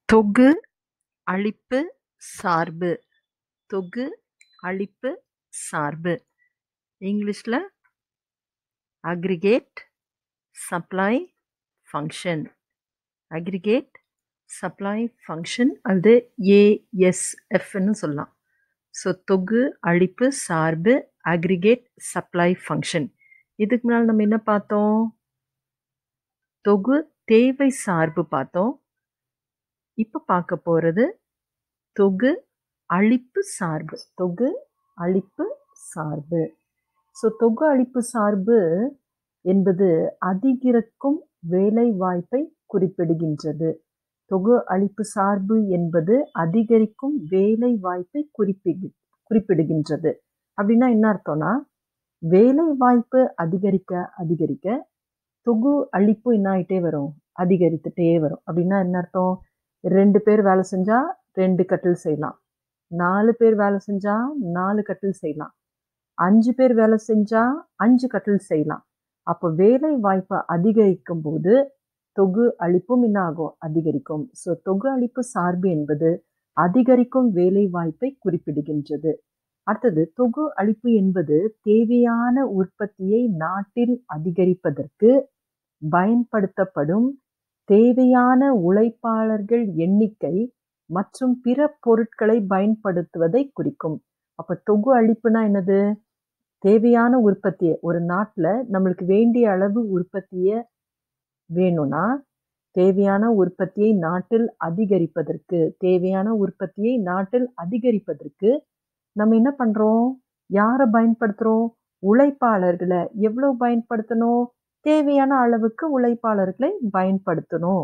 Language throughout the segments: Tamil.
தொகு அழிப்பு சார்பு தொகு அழிப்பு சார்பு இங்கிலீஷில் aggregate supply function aggregate supply function அல்லது ஏஎஸ்எஃப்னு சொல்லலாம் ஸோ தொகு அழிப்பு சார்பு அக்ரிகேட் சப்ளை ஃபங்க்ஷன் இதுக்கு முன்னால் நம்ம என்ன பார்த்தோம் தொகு தேவை சார்பு பார்த்தோம் இப்போ பார்க்க போகிறது தொகு அழிப்பு சார்பு தொகு அழிப்பு சார்பு ஸோ தொகு அழிப்பு சார்பு என்பது அதிகரிக்கும் வேலை வாய்ப்பை குறிப்பிடுகின்றது தொகு அழிப்பு சார்பு என்பது அதிகரிக்கும் வேலை வாய்ப்பை குறிப்பிடு குறிப்பிடுகின்றது அப்படின்னா என்ன அர்த்தம்னா வேலை வாய்ப்பு அதிகரிக்க அதிகரிக்க தொகு அழிப்பு என்ன ஆகிட்டே வரும் அதிகரித்துட்டே வரும் அப்படின்னா என்ன அர்த்தம் ரெண்டு பேர் வேலை செஞ்சா ரெண்டு கட்டில் செய்யலாம் நாலு பேர் வேலை செஞ்சா நாலு கட்டில் செய்யலாம் அஞ்சு பேர் வேலை செஞ்சா அஞ்சு கட்டில் செய்யலாம் அப்போ வேலை வாய்ப்பை அதிகரிக்கும் போது தொகு அழிப்பும் என்ன ஆகும் அதிகரிக்கும் ஸோ தொகு அழிப்பு சார்பு என்பது அதிகரிக்கும் வேலை வாய்ப்பை குறிப்பிடுகின்றது அடுத்தது தொகு அழிப்பு என்பது தேவையான உற்பத்தியை நாட்டில் அதிகரிப்பதற்கு பயன்படுத்தப்படும் தேவையான உழைப்பாளர்கள் எண்ணிக்கை மற்றும் பிற பொருட்களை பயன்படுத்துவதை குறிக்கும் அப்ப தொகு அழிப்புனா என்னது தேவையான உற்பத்தியை ஒரு நாட்டில் நம்மளுக்கு வேண்டிய அளவு உற்பத்தியை வேணும்னா தேவையான உற்பத்தியை நாட்டில் அதிகரிப்பதற்கு தேவையான உற்பத்தியை நாட்டில் அதிகரிப்பதற்கு நம்ம என்ன பண்றோம் யாரை பயன்படுத்துறோம் உழைப்பாளர்களை எவ்வளவு பயன்படுத்தணும் தேவையான அளவுக்கு உழைப்பாளர்களை பயன்படுத்தணும்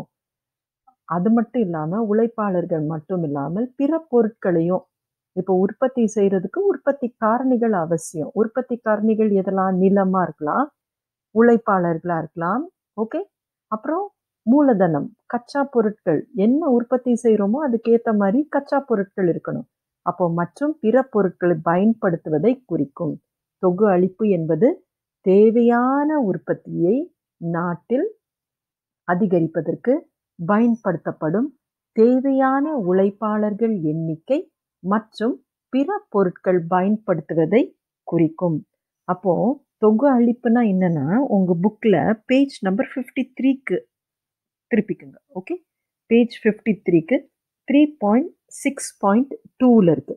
அது மட்டும் இல்லாம உழைப்பாளர்கள் மட்டும் இல்லாமல் பிற பொருட்களையும் இப்போ உற்பத்தி செய்யறதுக்கு உற்பத்தி காரணிகள் அவசியம் உற்பத்தி காரணிகள் எதெல்லாம் நிலமா இருக்கலாம் உழைப்பாளர்களா இருக்கலாம் ஓகே அப்புறம் மூலதனம் கச்சா பொருட்கள் என்ன உற்பத்தி செய்யறோமோ அதுக்கேத்த மாதிரி கச்சா பொருட்கள் இருக்கணும் அப்போ மற்றும் பிற பொருட்களை பயன்படுத்துவதை குறிக்கும் தொகு அழிப்பு என்பது தேவையான உற்பத்தியை நாட்டில் அதிகரிப்பதற்கு பயன்படுத்தப்படும் தேவையான உழைப்பாளர்கள் எண்ணிக்கை மற்றும் பிற பொருட்கள் பயன்படுத்துவதை குறிக்கும் அப்போ தொகு அழிப்புனா என்னன்னா உங்க புக்ல பேஜ் நம்பர் ஃபிஃப்டி த்ரீக்கு திருப்பிக்குங்க ஓகே பேஜ் ஃபிஃப்டி த்ரீக்கு த்ரீ பாயிண்ட் சிக்ஸ் பாயிண்ட் டூவில் இருக்கு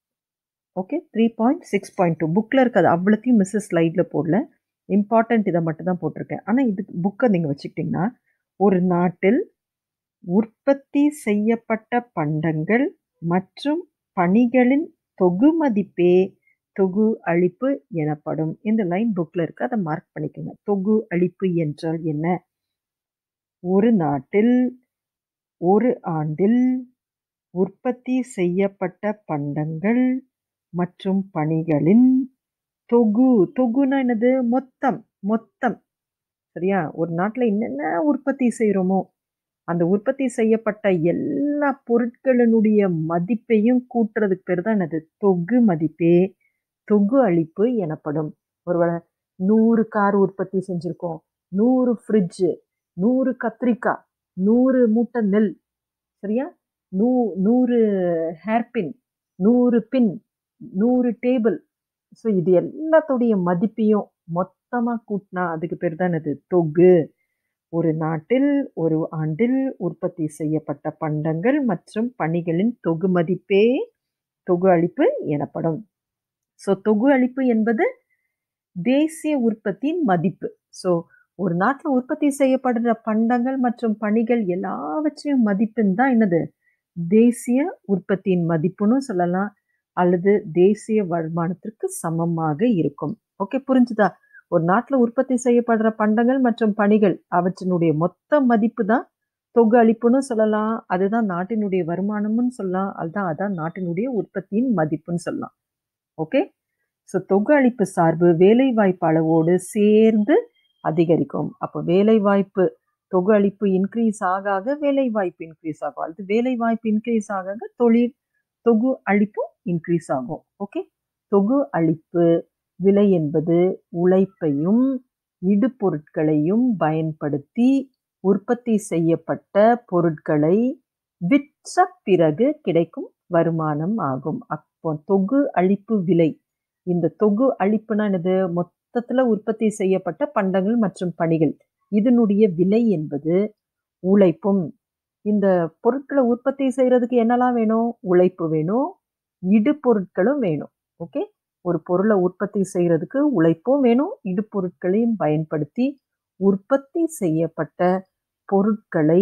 okay three point six point two புக்கில் இருக்காது அவ்வளோத்தையும் மிஸ்ஸஸ் ஸ்லைடில் போடல இம்பார்ட்டண்ட் இதை மட்டும் தான் போட்டிருக்கேன் ஆனால் இது புக்கை நீங்கள் வச்சுக்கிட்டிங்கன்னா ஒரு நாட்டில் உற்பத்தி செய்யப்பட்ட பண்டங்கள் மற்றும் பணிகளின் தொகு மதிப்பே தொகு அழிப்பு எனப்படும் இந்த லைன் புக்கில் இருக்கு அதை மார்க் பண்ணிக்கோங்க தொகு அழிப்பு என்றால் என்ன ஒரு நாட்டில் ஒரு ஆண்டில் உற்பத்தி செய்யப்பட்ட பண்டங்கள் மற்றும் பணிகளின் தொகு தொகுனா என்னது மொத்தம் மொத்தம் சரியா ஒரு நாட்டில் என்னென்ன உற்பத்தி செய்கிறோமோ அந்த உற்பத்தி செய்யப்பட்ட எல்லா பொருட்களினுடைய மதிப்பையும் கூட்டுறதுக்கு பேர் தான் என்னது தொகு மதிப்பே தொகு அழிப்பு எனப்படும் ஒருவேளை நூறு கார் உற்பத்தி செஞ்சுருக்கோம் நூறு ஃப்ரிட்ஜு நூறு கத்திரிக்காய் நூறு மூட்டை நெல் சரியா நூ நூறு ஹேர்பின் நூறு பின் நூறு டேபிள் ஸோ இது எல்லாத்துடைய மதிப்பையும் மொத்தமாக கூட்டினா அதுக்கு பேர் தான் இது தொகு ஒரு நாட்டில் ஒரு ஆண்டில் உற்பத்தி செய்யப்பட்ட பண்டங்கள் மற்றும் பணிகளின் தொகு மதிப்பே தொகு அழிப்பு எனப்படும் ஸோ தொகு அழிப்பு என்பது தேசிய உற்பத்தியின் மதிப்பு ஸோ ஒரு நாட்டில் உற்பத்தி செய்யப்படுற பண்டங்கள் மற்றும் பணிகள் எல்லாவற்றையும் மதிப்புன்னு தான் என்னது தேசிய உற்பத்தியின் மதிப்புன்னு சொல்லலாம் அல்லது தேசிய வருமானத்திற்கு சமமாக இருக்கும் ஓகே புரிஞ்சுதா ஒரு நாட்டில் உற்பத்தி செய்யப்படுற பண்டங்கள் மற்றும் பணிகள் அவற்றினுடைய மொத்த மதிப்பு தான் தொகு அளிப்புன்னு சொல்லலாம் அதுதான் நாட்டினுடைய வருமானம்னு சொல்லலாம் அதுதான் அதான் நாட்டினுடைய உற்பத்தியின் மதிப்புன்னு சொல்லலாம் ஓகே ஸோ தொகு அளிப்பு சார்பு வேலை வாய்ப்பு அளவோடு சேர்ந்து அதிகரிக்கும் அப்போ வேலை வாய்ப்பு தொகு அளிப்பு இன்க்ரீஸ் ஆக ஆக வேலை வாய்ப்பு இன்க்ரீஸ் ஆகும் அது வேலை வாய்ப்பு இன்க்ரீஸ் ஆக ஆக தொழில் தொகு அளிப்பும் இன்க்ரீஸ் ஆகும் ஓகே தொகு அளிப்பு விலை என்பது உழைப்பையும் இடுபொருட்களையும் பயன்படுத்தி உற்பத்தி செய்யப்பட்ட பொருட்களை விற்ற பிறகு கிடைக்கும் வருமானம் ஆகும் அப்போ தொகு அளிப்பு விலை இந்த தொகு அளிப்புனா என்னது மொத்தத்துல உற்பத்தி செய்யப்பட்ட பண்டங்கள் மற்றும் பணிகள் இதனுடைய விலை என்பது உழைப்பும் இந்த பொருட்களை உற்பத்தி செய்யறதுக்கு என்னெல்லாம் வேணும் உழைப்பு வேணும் இடுபொருட்களும் வேணும் ஓகே ஒரு பொருளை உற்பத்தி செய்யறதுக்கு உழைப்பும் வேணும் இடுபொருட்களையும் பயன்படுத்தி உற்பத்தி செய்யப்பட்ட பொருட்களை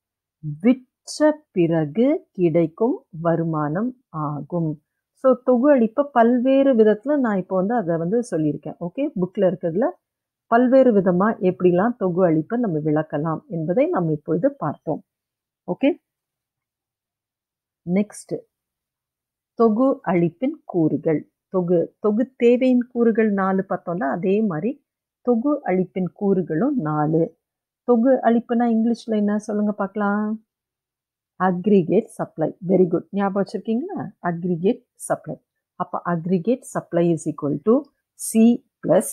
விற்ற பிறகு கிடைக்கும் வருமானம் ஆகும் ஸோ தொகு அளிப்பை பல்வேறு விதத்தில் நான் இப்போ வந்து அதை வந்து சொல்லியிருக்கேன் ஓகே புக்கில் இருக்கிறதுல பல்வேறு விதமாக எப்படிலாம் தொகு அளிப்பை நம்ம விளக்கலாம் என்பதை நம்ம இப்பொழுது பார்த்தோம் ஓகே நெக்ஸ்ட் தொகு அளிப்பின் கூறுகள் தொகு தொகு தேவையின் கூறுகள் நாலு பார்த்தோம்ல அதே மாதிரி தொகு அளிப்பின் கூறுகளும் நாலு தொகு அளிப்புனா இங்கிலீஷ்ல என்ன சொல்லுங்க பார்க்கலாம் அக்ரிகேட் சப்ளை வெரி குட் ஞாபகம் வச்சிருக்கீங்களா அக்ரிகேட் சப்ளை அப்போ aggregate supply is equal to C plus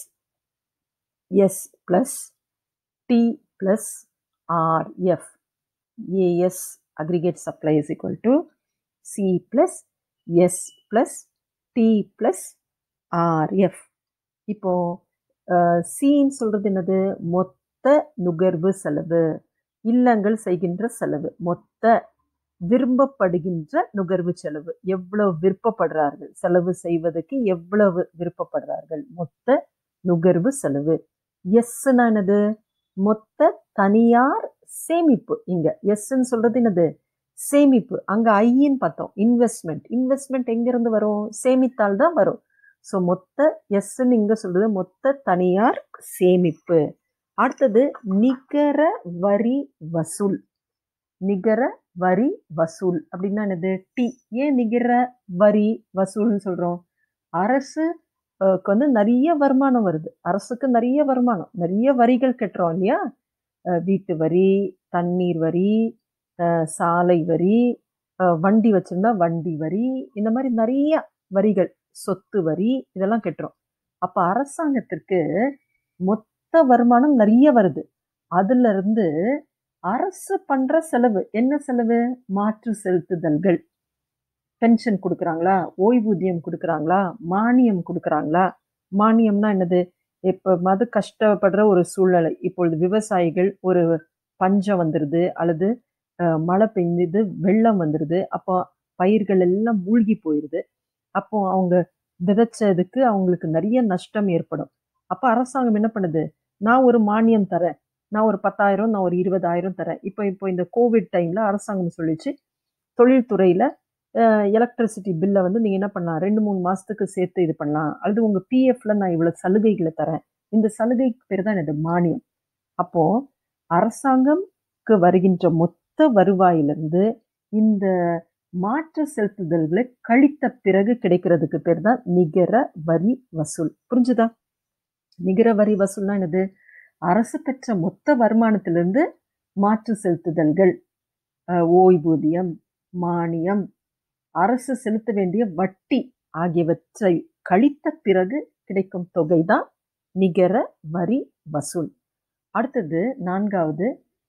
S plus T plus RF AS aggregate supply is equal to C plus S plus T plus RF இப்போ சின்னு சொல்றது என்னது மொத்த நுகர்வு செலவு இல்லங்கள் செய்கின்ற செலவு மொத்த விரும்பப்படுகின்ற நுகர்வு செலவு எவ்வளவு விருப்பப்படுறார்கள் செலவு செய்வதற்கு எவ்வளவு விருப்பப்படுறார்கள் மொத்த நுகர்வு செலவு எஸ்னா என்னது மொத்த தனியார் சேமிப்பு இங்க எஸ்ன்னு சொல்றது என்னது சேமிப்பு அங்க ஐன்னு பார்த்தோம் இன்வெஸ்ட்மெண்ட் இன்வெஸ்ட்மெண்ட் எங்க இருந்து வரும் சேமித்தால் தான் வரும் ஸோ மொத்த எஸ்ன்னு இங்க சொல்றது மொத்த தனியார் சேமிப்பு அடுத்தது நிகர வரி வசூல் நிகர வரி வசூல் அப்படின்னா என்னது டி ஏன் நிகர வரி வசூல்னு சொல்றோம் அரசு வந்து நிறைய வருமானம் வருது அரசுக்கு நிறைய வருமானம் நிறைய வரிகள் கட்டுறோம் இல்லையா வீட்டு வரி தண்ணீர் வரி சாலை வரி வண்டி வச்சிருந்தா வண்டி வரி இந்த மாதிரி நிறைய வரிகள் சொத்து வரி இதெல்லாம் கட்டுறோம் அப்ப அரசாங்கத்திற்கு மொத்த வருமானம் நிறைய வருது அதுல இருந்து அரசு பண்ற செலவு என்ன செலவு மாற்று செலுத்துதல்கள் பென்ஷன் கொடுக்குறாங்களா ஓய்வூதியம் கொடுக்குறாங்களா மானியம் கொடுக்குறாங்களா மானியம்னா என்னது இப்போ மது கஷ்டப்படுற ஒரு சூழ்நிலை இப்பொழுது விவசாயிகள் ஒரு பஞ்சம் வந்துடுது அல்லது மழை பெய்யுது வெள்ளம் வந்துடுது அப்போ பயிர்கள் எல்லாம் மூழ்கி போயிடுது அப்போ அவங்க விதைச்சதுக்கு அவங்களுக்கு நிறைய நஷ்டம் ஏற்படும் அப்போ அரசாங்கம் என்ன பண்ணுது நான் ஒரு மானியம் தரேன் நான் ஒரு பத்தாயிரம் நான் ஒரு இருபதாயிரம் தரேன் இப்போ இப்போ இந்த கோவிட் டைம்ல அரசாங்கம் சொல்லிச்சு தொழில்துறையில எலக்ட்ரிசிட்டி பில்லை வந்து நீங்க என்ன பண்ணலாம் ரெண்டு மூணு மாசத்துக்கு சேர்த்து இது பண்ணலாம் அல்லது உங்க பிஎஃப்ல நான் இவ்வளவு சலுகைகளை தரேன் இந்த சலுகைக்கு பேர் தான் எனது மானியம் அப்போ அரசாங்கம்க்கு வருகின்ற மொத்த வருவாயிலிருந்து இந்த மாற்று செலுத்துதல்களை கழித்த பிறகு கிடைக்கிறதுக்கு பேர் தான் நிகர வரி வசூல் புரிஞ்சுதா நிகர வரி வசூல்னா என்னது அரசு பெற்ற மொத்த வருமானத்திலிருந்து மாற்று செலுத்துதல்கள் ஓய்வூதியம் மானியம் அரசு செலுத்த வேண்டிய வட்டி ஆகியவற்றை கழித்த பிறகு கிடைக்கும் தொகை தான் நிகர வரி வசூல் அடுத்தது நான்காவது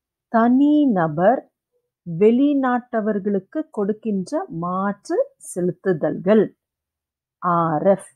தனிநபர் வெளிநாட்டவர்களுக்கு கொடுக்கின்ற மாற்று செலுத்துதல்கள் ஆர்எஃப்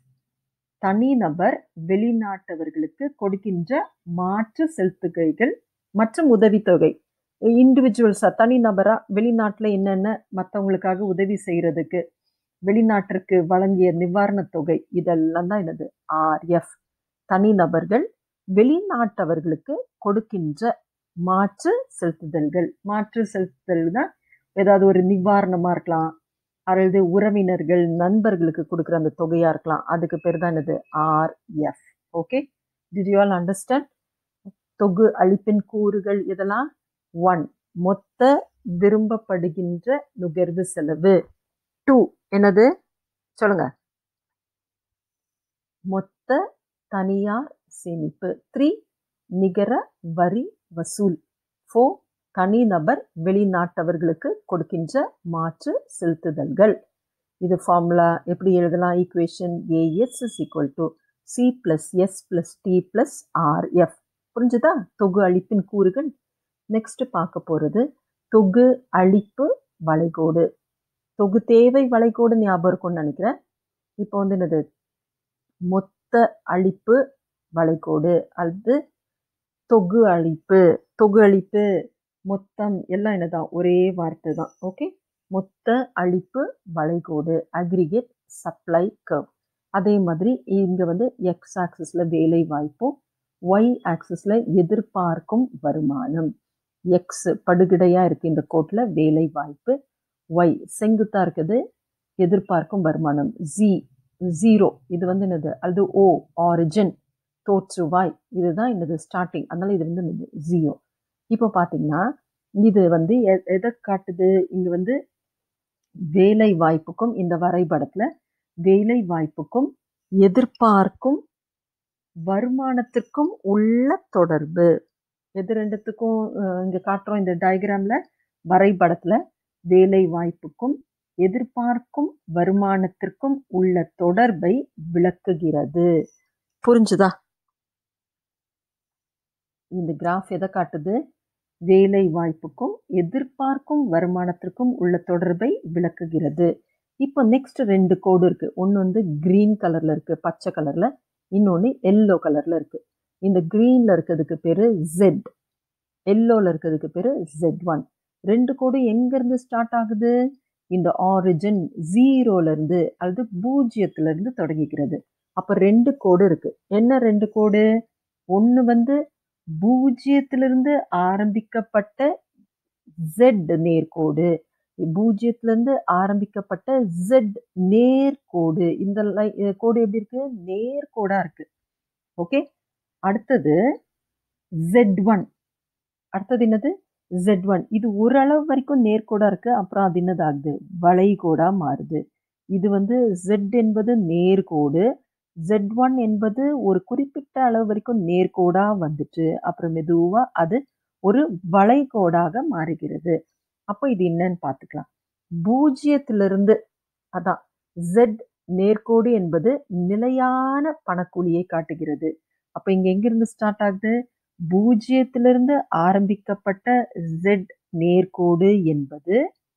தனிநபர் வெளிநாட்டவர்களுக்கு கொடுக்கின்ற மாற்று செலுத்துகைகள் மற்றும் உதவித்தொகை இண்டிவிஜுவல்ஸா தனிநபரா வெளிநாட்டில் என்னென்ன மற்றவங்களுக்காக உதவி செய்யறதுக்கு வெளிநாட்டிற்கு வழங்கிய நிவாரணத் தொகை இதெல்லாம் தான் என்னது ஆர்எஃப் தனிநபர்கள் வெளிநாட்டவர்களுக்கு கொடுக்கின்ற மாற்று செலுத்துதல்கள் மாற்று செலுத்துதல் தான் ஏதாவது ஒரு நிவாரணமா இருக்கலாம் அல்லது உறவினர்கள் நண்பர்களுக்கு கொடுக்குற அந்த தொகையா இருக்கலாம் அதுக்கு பேர் தான் என்னது RF okay did you all understand தொகு அளிப்பின் கூறுகள் இதெல்லாம் ஒன் மொத்த விரும்பப்படுகின்ற நுகர்வு செலவு டூ என்னது சொல்லுங்க மொத்த தனியார் சேமிப்பு த்ரீ நிகர வரி வசூல் ஃபோர் தனிநபர் வெளிநாட்டவர்களுக்கு கொடுக்கின்ற மாற்று செலுத்துதல்கள் இது ஃபார்முலா எப்படி எழுதலாம் equation AS is equal to C plus S plus T plus RF புரிஞ்சுதா தொகு அளிப்பின் கூறுகள் நெக்ஸ்ட் பார்க்க போகிறது தொகு அளிப்பு வளைகோடு தொகு தேவை வளைகோடு ஞாபகம் இருக்கும்னு நினைக்கிறேன் இப்போ வந்து என்னது மொத்த அழிப்பு வளைகோடு அல்லது தொகு அழிப்பு தொகு அழிப்பு மொத்தம் எல்லாம் என்னதான் ஒரே வார்த்தை தான் ஓகே மொத்த அழிப்பு வளைகோடு அக்ரிகேட் சப்ளை கர்வ் அதே மாதிரி இங்க வந்து எக்ஸ் ஆக்சிஸ்ல வேலை வாய்ப்பும் ஒய் ஆக்சிஸ்ல எதிர்பார்க்கும் வருமானம் எக்ஸ் படுகிடையா இருக்கு இந்த கோட்ல வேலை வாய்ப்பு ஒய் செங்குத்தா இருக்குது எதிர்பார்க்கும் வருமானம் ஜி ஜீரோ இது வந்து என்னது அல்லது ஓ ஆரிஜின் தோற்றுவாய் இதுதான் என்னது ஸ்டார்டிங் அதனால இது வந்து என்னது ஜீரோ இப்போ பார்த்தீங்கன்னா இது வந்து எ- எதை காட்டுது இங்க வந்து வேலை வாய்ப்புக்கும் இந்த வரைபடத்துல வேலை வாய்ப்புக்கும் எதிர்பார்க்கும் வருமானத்திற்கும் உள்ள தொடர்பு எது ரெண்டுத்துக்கும் அஹ், இங்க காட்டுறோம் இந்த டயக்ராம்ல வரைபடத்துல வேலை வாய்ப்புக்கும் எதிர்பார்க்கும் வருமானத்திற்கும் உள்ள தொடர்பை விளக்குகிறது புரிஞ்சுதா இந்த கிராஃப் எதை காட்டுது வேலை வாய்ப்புக்கும் எதிர்பார்க்கும் வருமானத்திற்கும் உள்ள தொடர்பை விளக்குகிறது இப்போ நெக்ஸ்ட் ரெண்டு கோடு இருக்கு ஒன்று வந்து கிரீன் கலர்ல இருக்கு பச்சை கலர்ல இன்னொன்று எல்லோ கலர்ல இருக்கு இந்த கிரீன்ல இருக்கிறதுக்கு பேரு ஜெட் எல்லோல இருக்கிறதுக்கு பேரு ஜெட் ஒன் ரெண்டு கோடு எங்க இருந்து ஸ்டார்ட் ஆகுது இந்த ஆரிஜின் ஜீரோல இருந்து அல்லது பூஜ்ஜியத்துல இருந்து தொடங்கிக்கிறது அப்ப ரெண்டு கோடு இருக்கு என்ன ரெண்டு கோடு ஒன்னு வந்து பூஜ்ஜியத்திலிருந்து ஆரம்பிக்கப்பட்ட ஜெட் நேர்கோடு பூஜ்ஜியத்திலிருந்து ஆரம்பிக்கப்பட்ட ஜெட் நேர்கோடு இந்த லை- அஹ் கோடு எப்படி இருக்கு நேர்கோடா இருக்கு ஓகே அடுத்தது ஜெட் ஒன் அடுத்தது என்னது ஜெட் ஒன் இது ஓரளவு வரைக்கும் நேர்கோடா இருக்கு அப்புறம் அது என்னது ஆகுது வளைகோடா மாறுது இது வந்து ஜெட் என்பது நேர்கோடு ஜெட் ஒன் என்பது ஒரு குறிப்பிட்ட அளவு வரைக்கும் நேர்கோடா வந்துட்டு அப்புறம் மெதுவா அது ஒரு வளைகோடாக மாறுகிறது அப்போ இது என்னன்னு பார்த்துக்கலாம் பூஜ்ஜியத்திலிருந்து அதான் ஜெட் நேர்கோடு என்பது நிலையான பணக்கூலியை காட்டுகிறது அப்ப இங்க எங்கிருந்து ஸ்டார்ட் ஆகுது பூஜ்ஜியத்திலிருந்து ஆரம்பிக்கப்பட்ட ஜெட் நேர்கோடு என்பது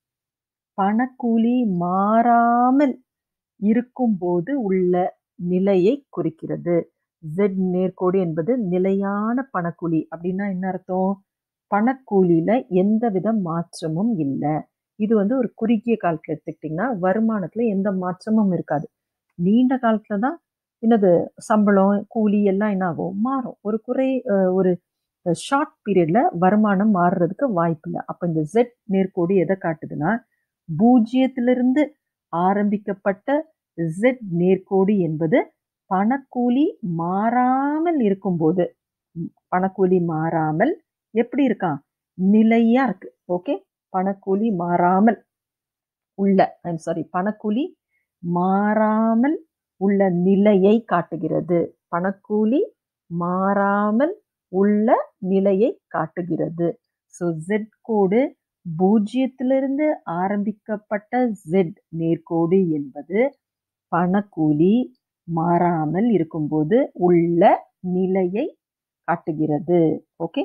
பணக்கூலி மாறாமல் இருக்கும்போது உள்ள நிலையை குறிக்கிறது ஜெட் நேர்கோடு என்பது நிலையான பணக்கூலி அப்படின்னா என்ன அர்த்தம் பணக்கூலியில எந்தவித மாற்றமும் இல்லை இது வந்து ஒரு குறுகிய காலத்துல எடுத்துக்கிட்டிங்கன்னா வருமானத்துல எந்த மாற்றமும் இருக்காது நீண்ட காலத்துல தான் என்னது சம்பளம் கூலி எல்லாம் என்ன ஆகும் மாறும் ஒரு குறை அஹ், ஒரு ஷார்ட் பீரியட்ல வருமானம் மாறுறதுக்கு வாய்ப்பு இல்லை அப்ப இந்த ஜெட் நேர்கோடு எதை காட்டுதுன்னா பூஜ்ஜியத்திலிருந்து ஆரம்பிக்கப்பட்ட ஜெட் நேர்கோடு என்பது பணக்கூலி மாறாமல் இருக்கும்போது ம், பணக்கூலி மாறாமல் எப்படி இருக்கான் நிலையா இருக்கு ஓகே பணக்கூலி மாறாமல் உள்ள ஐம் சாரி பணக்கூலி மாறாமல் உள்ள நிலையை காட்டுகிறது பணக்கூலி மாறாமல் உள்ள நிலையை காட்டுகிறது ஸோ ஜெட் கோடு பூஜ்ஜியத்திலிருந்து ஆரம்பிக்கப்பட்ட ஜெட் நேர்கோடு என்பது பணக்கூலி மாறாமல் இருக்கும்போது உள்ள நிலையை காட்டுகிறது ஓகே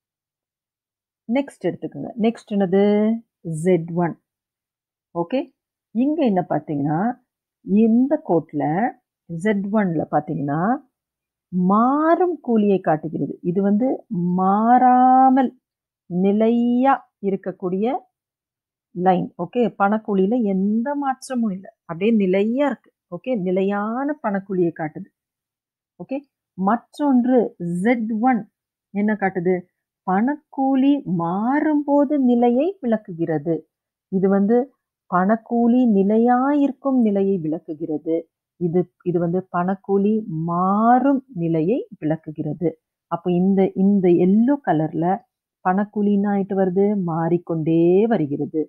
நெக்ஸ்ட் எடுத்துக்கோங்க நெக்ஸ்ட் என்னது ஜெட் ஒன் ஓகே இங்க என்ன பார்த்தீங்கன்னா இந்த கோட்ல ஜெட் ஒன்ல பார்த்தீங்கன்னா மாறும் கூலியை காட்டுகிறது இது வந்து மாறாமல் நிலையா இருக்கக்கூடிய லைன் ஓகே பணக்கூலியில எந்த மாற்றமும் இல்லை அப்படியே நிலையா இருக்கு ஓகே நிலையான பணக்கூலியை காட்டுது ஓகே மற்றொன்று ஜெட் ஒன் என்ன காட்டுது பணக்கூலி மாறும்போது நிலையை விளக்குகிறது இது வந்து பணக்கூலி நிலையாயிருக்கும் நிலையை விளக்குகிறது இது இது வந்து பணக்கூலி மாறும் நிலையை விளக்குகிறது அப்போ இந்த இந்த எல்லோ கலர்ல பணக்கூலி என்ன ஆயிட்டு வருது மாறிக்கொண்டே வருகிறது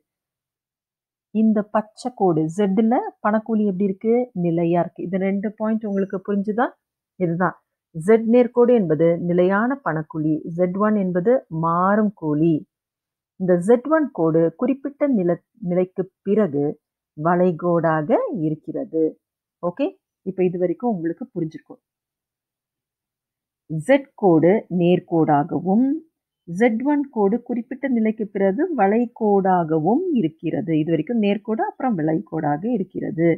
இந்த பச்சை கோடு ஜெட்ல பணக்கூலி எப்படி இருக்கு நிலையா இருக்கு இது ரெண்டு பாயிண்ட் உங்களுக்கு புரிஞ்சுதா இதுதான் ஜெட் நேர்கோடு என்பது நிலையான பணக்கூலி ஜெட் ஒன் என்பது மாறும் கூலி இந்த ஜெட் ஒன் கோடு குறிப்பிட்ட நில நிலைக்கு பிறகு வளைகோடாக இருக்கிறது ஓகே இப்போ இது வரைக்கும் உங்களுக்கு புரிஞ்சிருக்கும் ஜெட் கோடு நேர்கோடாகவும் ஜெட் ஒன் கோடு குறிப்பிட்ட நிலைக்கு பிறகு வளைகோடாகவும் இருக்கிறது இது வரைக்கும் நேர்கோடு அப்புறம் வளைகோடாக இருக்கிறது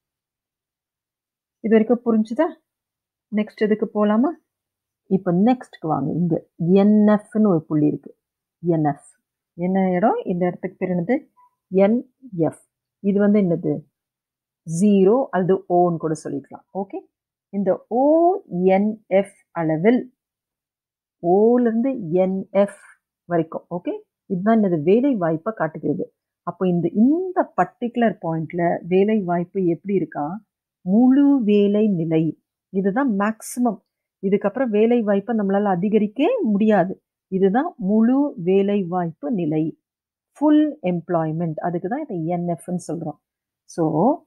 இது வரைக்கும் புரிஞ்சுதா நெக்ஸ்ட் இதுக்கு போகலாமா இப்போ நெக்ஸ்ட்க்கு வாங்க இங்க என்எஃப்னு ஒரு புள்ளி இருக்கு என்எஃப் என்ன இடம் இந்த இடத்துக்கு பேர் என்னது என்எஃப் இது வந்து என்னது ஜீரோ அல்லது ஓன்னு கூட சொல்லிக்கலாம் ஓகே இந்த ஓஎன்எஃப் அளவில் ஓலேருந்து என்எஃப் வரைக்கும் ஓகே இதுதான் என்னது வேலை வாய்ப்பை காட்டுகிறது அப்போ இந்த இந்த பர்டிகுலர் பாயிண்ட்ல வேலை வாய்ப்பு எப்படி இருக்கா முழு வேலை நிலை இதுதான் மேக்சிமம் இதுக்கப்புறம் வேலை வாய்ப்பை நம்மளால அதிகரிக்க முடியாது இதுதான் முழு வேலை வாய்ப்பு நிலை ஃபுல் எம்ப்ளாய்மெண்ட் அதுக்கு தான் இதை என்எஃப்னு சொல்கிறோம் ஸோ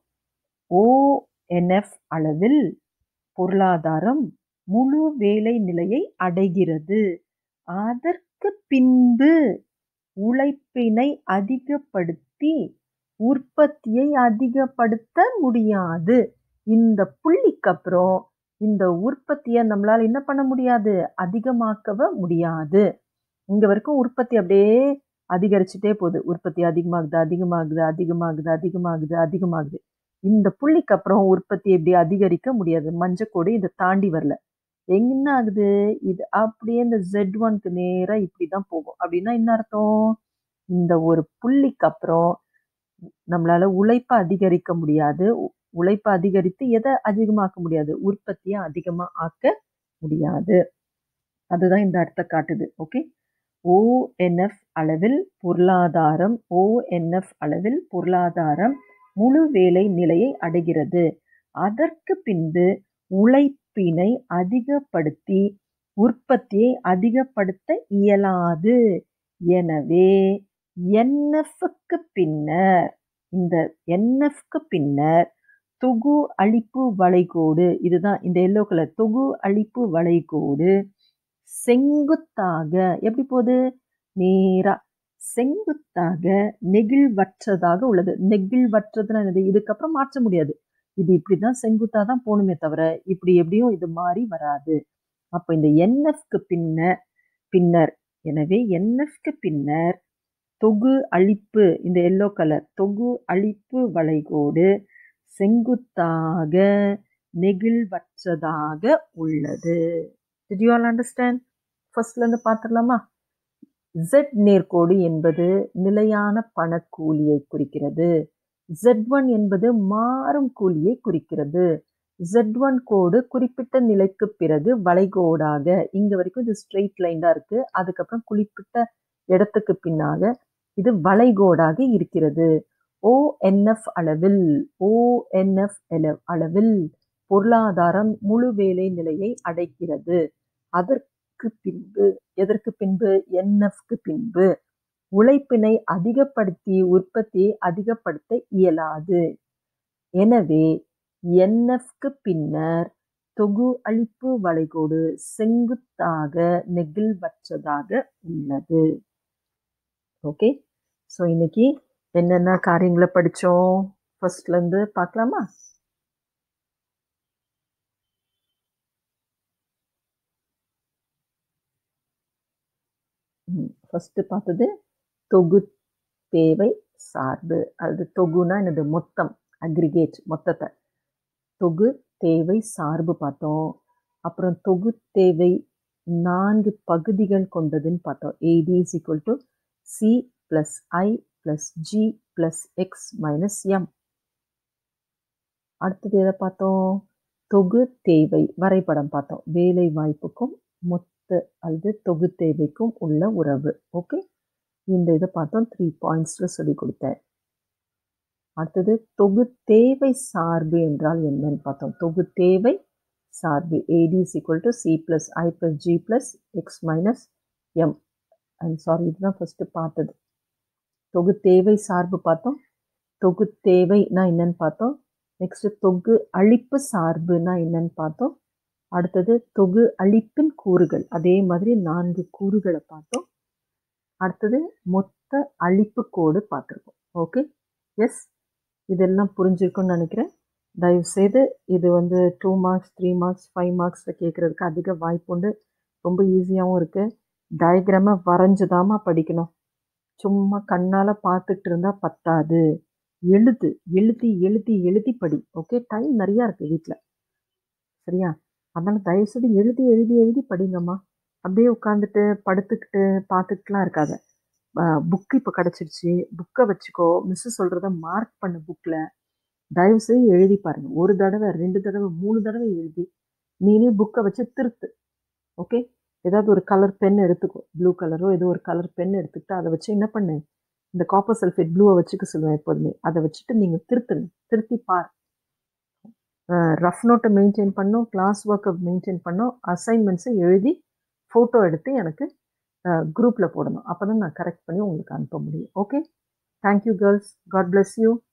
ஓஎன்எஃப் அளவில் பொருளாதாரம் முழு வேலை நிலையை அடைகிறது அதற்கு பின்பு உழைப்பினை அதிகப்படுத்தி உற்பத்தியை அதிகப்படுத்த முடியாது இந்த புள்ளிக்கு அப்புறம் இந்த உற்பத்தியை நம்மளால என்ன பண்ண முடியாது அதிகமாக்கவ முடியாது இங்க வரைக்கும் உற்பத்தி அப்படியே அதிகரிச்சுட்டே போகுது உற்பத்தி அதிகமாகுது அதிகமாகுது அதிகமாகுது அதிகமாகுது அதிகமாகுது இந்த புள்ளிக்கு அப்புறம் உற்பத்தி எப்படி அதிகரிக்க முடியாது மஞ்சக்கோடு இதை தாண்டி வரல என்ன ஆகுது இது அப்படியே இந்த ஜெட் ஒன்க்கு நேரா இப்படிதான் போகும் அப்படின்னா என்ன அர்த்தம் இந்த ஒரு புள்ளிக்கு அப்புறம் நம்மளால உழைப்பை அதிகரிக்க முடியாது உழைப்பை அதிகரித்து எதை அதிகமாக்க முடியாது உற்பத்தியை அதிகமா ஆக்க முடியாது அதுதான் இந்த அர்த்தம் காட்டுது ஓகே ஓஎன்எஃப் அளவில் பொருளாதாரம் ஓஎன்எஃப் அளவில் பொருளாதாரம் முழு வேலை நிலையை அடைகிறது அதற்கு பின்பு உழைப்பினை அதிகப்படுத்தி உற்பத்தியை அதிகப்படுத்த இயலாது எனவே என்எஃப்க்கு பின்னர் இந்த என்எஃப்க்கு பின்னர் தொகு அழிப்பு வளைகோடு இதுதான் இந்த எல்லோ கலர் தொகு அழிப்பு வளைகோடு செங்குத்தாக எப்படி போகுது நேரா செங்குத்தாக நெகிழ்வற்றதாக உள்ளது நெகிழ்வற்றதுன்னா என்னது இதுக்கப்புறம் மாற்ற முடியாது இது இப்படிதான் செங்குத்தா தான் போகணுமே தவிர இப்படி எப்படியும் இது மாறி வராது அப்ப இந்த என்எஃப்க்கு பின்னர் பின்னர் எனவே என்எஃப்க்கு பின்னர் தொகு அழிப்பு இந்த எல்லோ கலர் தொகு அழிப்பு வளைகோடு செங்குத்தாக நெகிழ்வற்றதாக உள்ளது டிட் யூ ஆல் அண்டர்ஸ்டாண்ட் ஃபர்ஸ்ட்ல இருந்து பார்த்துடலாமா ஜெட் நேர்கோடு என்பது நிலையான பணக்கூலியை குறிக்கிறது ஜெட் ஒன் என்பது மாறும் கூலியை குறிக்கிறது ஜெட் ஒன் கோடு குறிப்பிட்ட நிலைக்கு பிறகு வளைகோடாக இங்க வரைக்கும் இது ஸ்ட்ரெயிட் லைன் தான் இருக்கு அதுக்கப்புறம் குறிப்பிட்ட இடத்துக்கு பின்னாக இது வளைகோடாக இருக்கிறது ஓஎன்எஃப் அளவில் ஓஎன்எஃப் அளவில் பொருளாதாரம் முழு வேலை நிலையை அடைக்கிறது அதற்கு பின்பு எதற்கு பின்பு என்எஃப்க்கு பின்பு உழைப்பினை அதிகப்படுத்தி உற்பத்தியை அதிகப்படுத்த இயலாது எனவே என்எஃப்க்கு பின்னர் தொகு அழிப்பு வளைகோடு செங்குத்தாக நெகிழ்வற்றதாக உள்ளது ஓகே ஸோ இன்னைக்கு என்னென்ன காரியங்களை படித்தோம் ஃபர்ஸ்ட்ல இருந்து பார்க்கலாமா ஃபர்ஸ்ட் பார்த்தது தொகு தேவை சார்பு அது தொகுனா என்னது மொத்தம் அக்ரிகேட் மொத்தத்தை தொகு தேவை சார்பு பார்த்தோம் அப்புறம் தொகு தேவை நான்கு பகுதிகள் கொண்டதுன்னு பார்த்தோம் AD is equal to C plus I plus G plus X minus M அடுத்தது எதை பார்த்தோம் தொகு தேவை வரைபடம் பார்த்தோம் வேலை வாய்ப்புக்கும் மொத்த அல்லது தொகு தேவைக்கும் உள்ள உறவு ஓகே இந்த இதை பார்த்தோம் த்ரீ பாயிண்ட்ஸில் சொல்லி கொடுத்தேன் அடுத்தது தொகு தேவை சார்பு என்றால் என்னன்னு பார்த்தோம் தொகு தேவை சார்பு AD is equal to C plus I plus G plus X minus M I'm sorry இதுதான் ஃபஸ்ட்டு பார்த்தது தொகு தேவை சார்பு பார்த்தோம் தொகு தேவைனா என்னன்னு பார்த்தோம் நெக்ஸ்ட் தொகு அழிப்பு சார்புனா என்னன்னு பார்த்தோம் அடுத்தது தொகு அழிப்பின் கூறுகள் அதே மாதிரி நான்கு கூறுகளை பார்த்தோம் அடுத்தது மொத்த அழிப்பு கோடு பார்த்துருக்கோம் ஓகே எஸ் இதெல்லாம் புரிஞ்சிருக்கும்னு நினைக்கிறேன் தயவுசெய்து இது வந்து two marks three marks five மார்க்ஸில் கேட்குறதுக்கு அதிக வாய்ப்பு உண்டு ரொம்ப ஈஸியாகவும் இருக்குது டயக்ராமை வரைஞ்சுதாம்மா படிக்கணும் சும்மா கண்ணால் பார்த்துட்டு இருந்தால் பத்தாது எழுது எழுதி எழுதி எழுதி படி ஓகே டைம் நிறையா இருக்குது வீட்டில் சரியா அதனால் தயவுசெய்து எழுதி எழுதி எழுதி படிங்கம்மா அப்படியே உட்காந்துட்டு படுத்துக்கிட்டு பார்த்துக்கிட்டுலாம் இருக்காத புக்கு இப்போ கிடச்சிருச்சு புக்கை வச்சுக்கோ மிஸ்ஸு சொல்கிறத மார்க் பண்ண புக்கில் தயவுசெய்து எழுதி பாருங்க ஒரு தடவை ரெண்டு தடவை மூணு தடவை எழுதி நீனே புக்கை வச்சு திருத்து ஓகே ஏதாவது ஒரு கலர் பென் எடுத்துக்கோ ப்ளூ கலரோ ஏதோ ஒரு கலர் பென் எடுத்துக்கிட்டு அதை வச்சு என்ன பண்ணு இந்த காப்பர் சல்ஃபேட் ப்ளூவை வச்சுக்க சொல்லுவேன் எப்போதுமே அதை வச்சுட்டு நீங்கள் திருத்துங்க திருத்தி பார் ரஃப் நோட்டை மெயின்டைன் பண்ணோம் கிளாஸ் ஒர்க்கை மெயின்டைன் பண்ணோம் அசைன்மெண்ட்ஸை எழுதி ஃபோட்டோ எடுத்து எனக்கு குரூப்பில் போடணும் அப்போ தான் நான் கரெக்ட் பண்ணி உங்களுக்கு அனுப்ப முடியும் okay thank you girls God bless you